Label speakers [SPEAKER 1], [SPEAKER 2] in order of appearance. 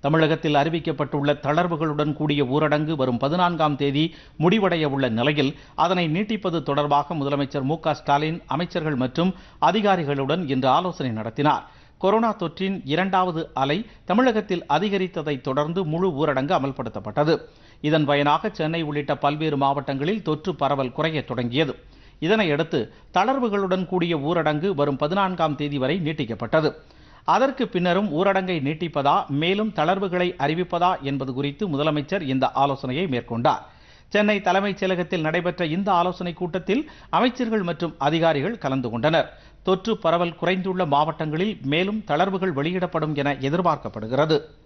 [SPEAKER 1] தமிழகத்தில் அறிவிக்கப்பட்டுள்ள தளர்வுகளுடன் கூடிய ஊரடங்கு வரும் பதினான்காம் தேதி முடிவடைய உள்ள நிலையில் அதனை நீட்டிப்பது தொடர்பாக முதலமைச்சர் மு க ஸ்டாலின் அமைச்சர்கள் மற்றும் அதிகாரிகளுடன் இன்று ஆலோசனை நடத்தினார் கொரோனா தொற்றின் இரண்டாவது அலை தமிழகத்தில் அதிகரித்ததை தொடர்ந்து முழு ஊரடங்கு அமல்படுத்தப்பட்டது இதன் பயனாக சென்னை உள்ளிட்ட பல்வேறு மாவட்டங்களில் தொற்று பரவல் குறையத் தொடங்கியது இதனையடுத்து தளர்வுகளுடன் கூடிய ஊரடங்கு வரும் பதினான்காம் தேதி வரை நீட்டிக்கப்பட்டது அதற்கு பின்னரும் ஊரடங்கை நீட்டிப்பதா மேலும் தளர்வுகளை அறிவிப்பதா என்பது குறித்து முதலமைச்சர் இந்த ஆலோசனையை மேற்கொண்டார் சென்னை தலைமைச் செயலகத்தில் நடைபெற்ற இந்த ஆலோசனைக் கூட்டத்தில் அமைச்சர்கள் மற்றும் அதிகாரிகள் கலந்து கொண்டனர் தொற்று பரவல் குறைந்துள்ள மாவட்டங்களில் மேலும் தளர்வுகள் வெளியிடப்படும் என எதிர்பார்க்கப்படுகிறது